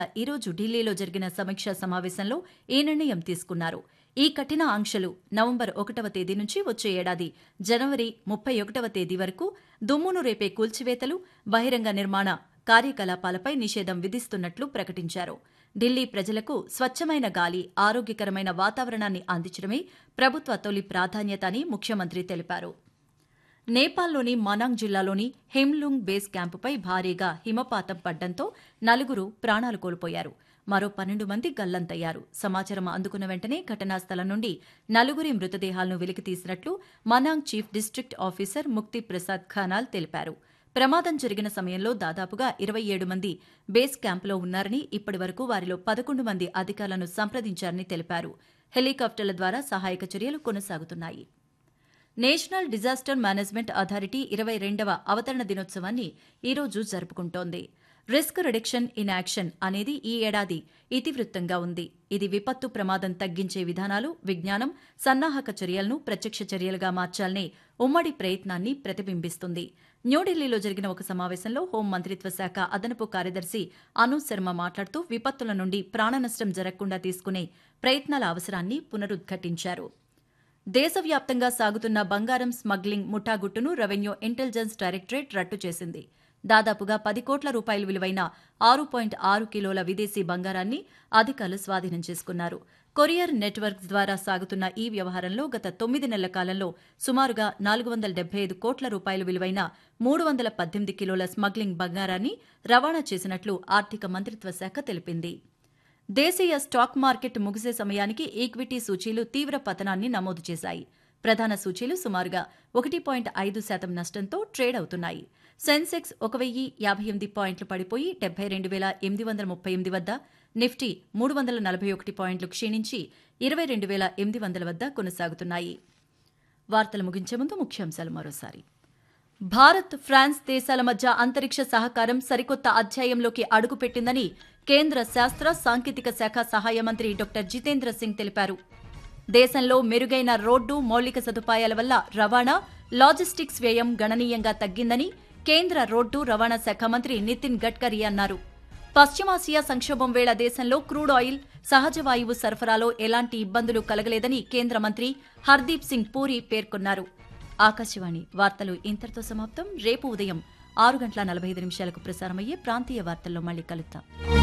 ఈరోజు ఢిల్లీలో జరిగిన సమీక్షా సమావేశంలో ఈ నిర్ణయం తీసుకున్నారు ఈ కఠిన ఆంక్షలు నవంబర్ ఒకటవ తేదీ నుంచి వచ్చే ఏడాది జనవరి ముప్పై ఒకటవ తేదీ వరకు దుమ్మును రేపే కూల్చివేతలు బహిరంగ నిర్మాణ కార్యకలాపాలపై నిషేధం విధిస్తున్నట్లు ప్రకటించారు ఢిల్లీ ప్రజలకు స్వచ్ఛమైన గాలి ఆరోగ్యకరమైన వాతావరణాన్ని అందించడమే ప్రభుత్వ తొలి ప్రాధాన్యత అని ముఖ్యమంత్రి తెలిపారు నేపాల్లోని మనాంగ్ జిల్లాలోని హెమ్లుంగ్ బేస్ క్యాంపుపై భారీగా హిమపాతం పడ్డంతో నలుగురు ప్రాణాలు కోల్పోయారు మరో పన్నెండు మంది గల్లంతయ్యారు సమాచారం అందుకున్న వెంటనే ఘటనా స్థలం నుండి నలుగురి మృతదేహాలను వెలికితీసినట్లు Manang chief district officer Mukti Prasad ఖానాల్ తెలిపారు ప్రమాదం జరిగిన సమయంలో దాదాపుగా ఇరవై ఏడు మంది బేస్ క్యాంపులో ఉన్నారని ఇప్పటి వరకు వారిలో పదకొండు మంది అధికారులను సంప్రదించారని తెలిపారు హెలికాప్టర్ల ద్వారా సహాయక చర్యలు కొనసాగుతున్నాయి నేషనల్ డిజాస్టర్ మేనేజ్మెంట్ అథారిటీ ఇరవై రెండవ అవతరణ దినోత్సవాన్ని ఈరోజు జరుపుకుంటోంది రిస్క్ రిడక్షన్ ఇన్ యాక్షన్ అనేది ఈ ఏడాది ఇతివృత్తంగా ఉంది ఇది విపత్తు ప్రమాదం తగ్గించే విధానాలు విజ్ఞానం సన్నాహక చర్యలను ప్రత్యక్ష చర్యలుగా మార్చాలనే ఉమ్మడి ప్రయత్నాన్ని ప్రతిబింబిస్తుంది న్యూఢిల్లీలో జరిగిన ఒక సమావేశంలో హోం మంత్రిత్వ శాఖ అదనపు కార్యదర్శి అను శర్మ మాట్లాడుతూ విపత్తుల నుండి ప్రాణనష్టం జరగకుండా తీసుకునే ప్రయత్నాల అవసరాన్ని పునరుద్ఘాటించారు దేశవ్యాప్తంగా సాగుతున్న బంగారం స్మగ్లింగ్ ముఠాగుట్టును రెవెన్యూ ఇంటెలిజెన్స్ డైరెక్టరేట్ రట్టు చేసింది దాదాపుగా పది కోట్ల రూపాయల విలువైన ఆరు పాయింట్ ఆరు కిలోల విదేశీ బంగారాన్ని అధికారులు స్వాధీనం చేసుకున్నారు కొరియర్ నెట్వర్క్ ద్వారా సాగుతున్న ఈ వ్యవహారంలో గత తొమ్మిది నెలల కాలంలో సుమారుగా నాలుగు వందల డెబ్బై ఐదు కోట్ల రూపాయల విలువైన మూడు వందల పద్దెనిమిది కిలోల స్మగ్లింగ్ బంగారాన్ని రవాణా చేసినట్లు ఆర్థిక మంత్రిత్వ శాఖ తెలిపింది దేశీయ స్టాక్ మార్కెట్ ముగిసే సమయానికి ఈక్విటీ సూచీలు తీవ్ర పతనాన్ని నమోదు చేశాయి ప్రధాన సూచీలు సుమారుగా ఒకటి పాయింట్ ఐదు శాతం నష్టంతో ట్రేడ్ అవుతున్నాయి సెన్సెక్స్ ఒక వెయ్యి యాభై ఎనిమిది పాయింట్లు పడిపోయి డెబ్బై రెండు వేల ఎనిమిది వందల ముప్పై ఎనిమిది వద్ద నిఫ్టీ మూడు వందల నలభై ఒకటి పాయింట్లు క్షీణించి ఇరవై రెండు వేల ఎనిమిది వందల వద్ద కొనసాగుతున్నాయి వార్తలు ముగించే ముందు ముఖ్యాంశాలు మరోసారి భారత్ ఫ్రాన్స్ దేశాల మధ్య అంతరిక్ష సహకారం సరికొత్త అధ్యాయంలోకి అడుగుపెట్టిందని కేంద్ర శాస్త్ర సాంకేతిక శాఖ సహాయ మంత్రి డాక్టర్ జితేంద్ర సింగ్ తెలిపారు దేశంలో మెరుగైన రోడ్డు మౌలిక సదుపాయాల వల్ల రవాణా లాజిస్టిక్స్ వ్యయం గణనీయంగా తగ్గిందని కేంద్ర రోడ్డు రవాణా శాఖ మంత్రి నితిన్ గడ్కరీ అన్నారు పశ్చిమాసియా సంక్షోభం వేళ దేశంలో క్రూడ్ ఆయిల్ సహజ వాయువు సరఫరాలో ఎలాంటి ఇబ్బందులు కలగలేదని కేంద్ర మంత్రి హర్దీప్ సింగ్ పూరి పేర్కొన్నారు ఆకాశవాణి వార్తలు ఇంతటితో సమాప్తం రేపు ఉదయం ఆరు గంటల నలభై ఐదు నిమిషాలకు ప్రసారమయ్యే ప్రాంతీయ వార్తల్లో మళ్ళీ కలుద్దాం